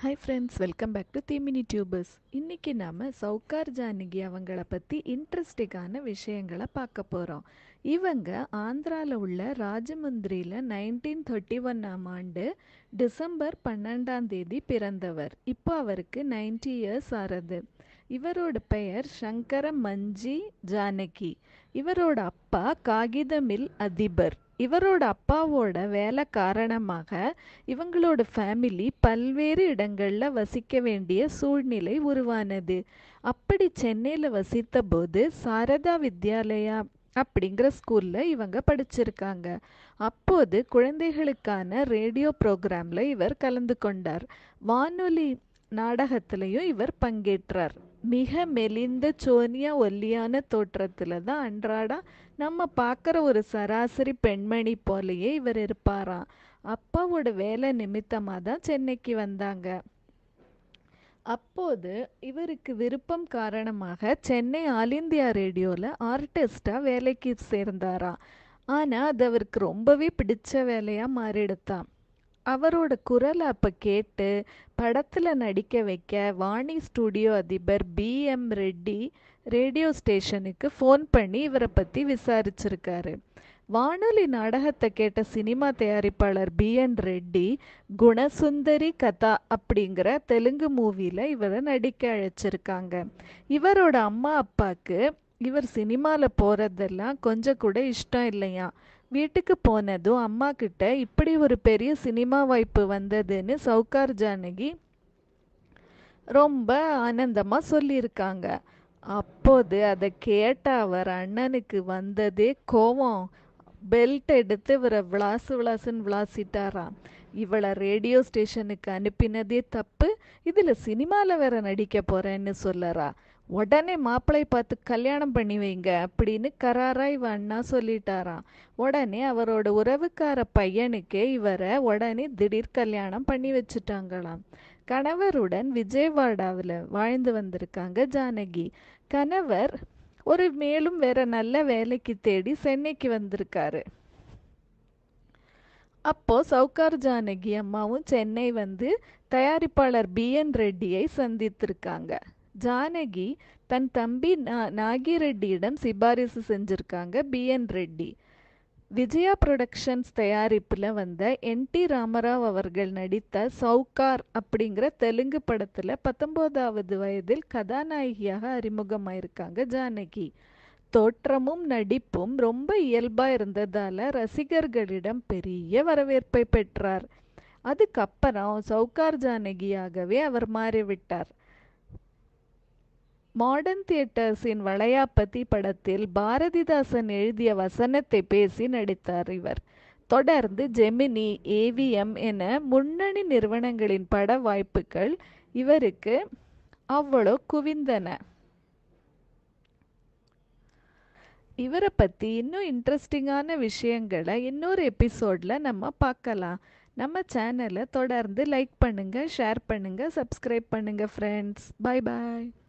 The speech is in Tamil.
hi friends welcome back to தீமினி டியூபர்ஸ் இன்றைக்கி நாம் சவுகார் ஜானகி அவங்கள பற்றி இன்ட்ரெஸ்டிங்கான விஷயங்களை பார்க்க போகிறோம் இவங்க ஆந்திராவில் உள்ள ராஜமுந்திரியில் நைன்டீன் தேர்ட்டி ஒன்னாம் ஆண்டு டிசம்பர் பன்னெண்டாம் தேதி பிறந்தவர் இப்போ அவருக்கு நைன்டி இயர்ஸ் ஆறது இவரோட பெயர் சங்கர மஞ்சி ஜானகி இவரோட அப்பா காகித மில் அதிபர் இவரோட அப்பாவோட வேலை காரணமாக இவங்களோட ஃபேமிலி பல்வேறு இடங்களில் வசிக்க வேண்டிய சூழ்நிலை உருவானது அப்படி சென்னையில் வசித்த போது சாரதா வித்யாலயா அப்படிங்கிற ஸ்கூலில் இவங்க படிச்சிருக்காங்க அப்போது குழந்தைகளுக்கான ரேடியோ ப்ரோக்ராமில் இவர் கலந்து கொண்டார் வானொலி நாடகத்திலையும் இவர் பங்கேற்றார் மிக மெலிந்த சோனியா ஒல்லியான தோற்றத்தில் தான் அன்றாடம் நம்ம பார்க்குற ஒரு சராசரி பெண்மணி போலயே இவர் இருப்பாராம் அப்பாவோட வேலை நிமித்தமாக தான் சென்னைக்கு வந்தாங்க அப்போது இவருக்கு விருப்பம் காரணமாக சென்னை ஆல் இந்தியா ரேடியோவில் ஆர்டிஸ்டாக வேலைக்கு சேர்ந்தாராம் ஆனால் அது அவருக்கு ரொம்பவே பிடிச்ச வேலையாக மாறிடுத்தான் அவரோட குரலை அப்போ கேட்டு படத்தில் நடிக்க வைக்க வாணி ஸ்டூடியோ அதிபர் பி எம் ரெட்டி ரேடியோ ஸ்டேஷனுக்கு ஃபோன் பண்ணி இவரை பற்றி விசாரிச்சிருக்காரு வானொலி நாடகத்தை கேட்ட சினிமா தயாரிப்பாளர் பி என் ரெட்டி குணசுந்தரி கதா அப்படிங்கிற தெலுங்கு மூவியில் இவரை நடிக்க அழைச்சிருக்காங்க இவரோட அம்மா அப்பாவுக்கு இவர் சினிமாவில் போகிறதெல்லாம் கொஞ்சம் கூட இஷ்டம் இல்லையா வீட்டுக்கு போனதும் அம்மா கிட்ட இப்படி ஒரு பெரிய சினிமா வாய்ப்பு வந்ததுன்னு சவுகார் ஜானகி ரொம்ப ஆனந்தமாக சொல்லியிருக்காங்க அப்போது அதை கேட்ட அவர் அண்ணனுக்கு வந்ததே கோவம் பெல்ட் எடுத்து இவரை விளாசு விளாசுன்னு விளாசிட்டாராம் இவளை ரேடியோ ஸ்டேஷனுக்கு அனுப்பினதே தப்பு இதில் சினிமாவில் வேற நடிக்க போகிறேன்னு சொல்லறா உடனே மாப்பிள்ளை பார்த்து கல்யாணம் பண்ணி வைங்க அப்படின்னு கராரா இவ அண்ணா சொல்லிட்டாராம் உடனே அவரோட உறவுக்கார பையனுக்கே இவரை உடனே திடீர் கல்யாணம் பண்ணி வச்சுட்டாங்களாம் கணவருடன் விஜயவாடாவில் வாழ்ந்து வந்திருக்காங்க ஜானகி கணவர் ஒரு மேலும் வேற நல்ல வேலைக்கு தேடி சென்னைக்கு வந்திருக்காரு அப்போ சவுகார் ஜானகி அம்மாவும் சென்னை வந்து தயாரிப்பாளர் பி என் ரெட்டியை சந்தித்திருக்காங்க ஜானகி தன் தம்பி நாகிரெட்டியிடம் சிபாரிசு செஞ்சிருக்காங்க B N Reddy Vijaya productions தயாரிப்பில் வந்த என் டி ராமராவ் அவர்கள் நடித்த சவுகார் அப்படிங்கிற தெலுங்கு படத்தில் பத்தொம்போதாவது வயதில் கதாநாயகியாக அறிமுகமாயிருக்காங்க ஜானகி தோற்றமும் நடிப்பும் ரொம்ப இயல்பாக இருந்ததால் ரசிகர்களிடம் பெரிய வரவேற்பை பெற்றார் அதுக்கப்புறம் சவுகார் ஜானகியாகவே அவர் மாறிவிட்டார் மாடர்ன் தியேட்டர்ஸின் வளையாப்பதி படத்தில் பாரதிதாசன் எழுதிய வசனத்தை பேசி நடித்தார் இவர் தொடர்ந்து ஜெமினி ஏவிஎம் என முன்னணி நிறுவனங்களின் பட வாய்ப்புகள் இவருக்கு அவ்வளோ குவிந்தன இவரை பற்றி இன்னும் இன்ட்ரெஸ்டிங்கான விஷயங்களை இன்னொரு எபிசோடில் நம்ம பார்க்கலாம் நம்ம சேனலை தொடர்ந்து லைக் பண்ணுங்கள் ஷேர் பண்ணுங்கள் சப்ஸ்கிரைப் பண்ணுங்கள் ஃப்ரெண்ட்ஸ் பாய் பாய்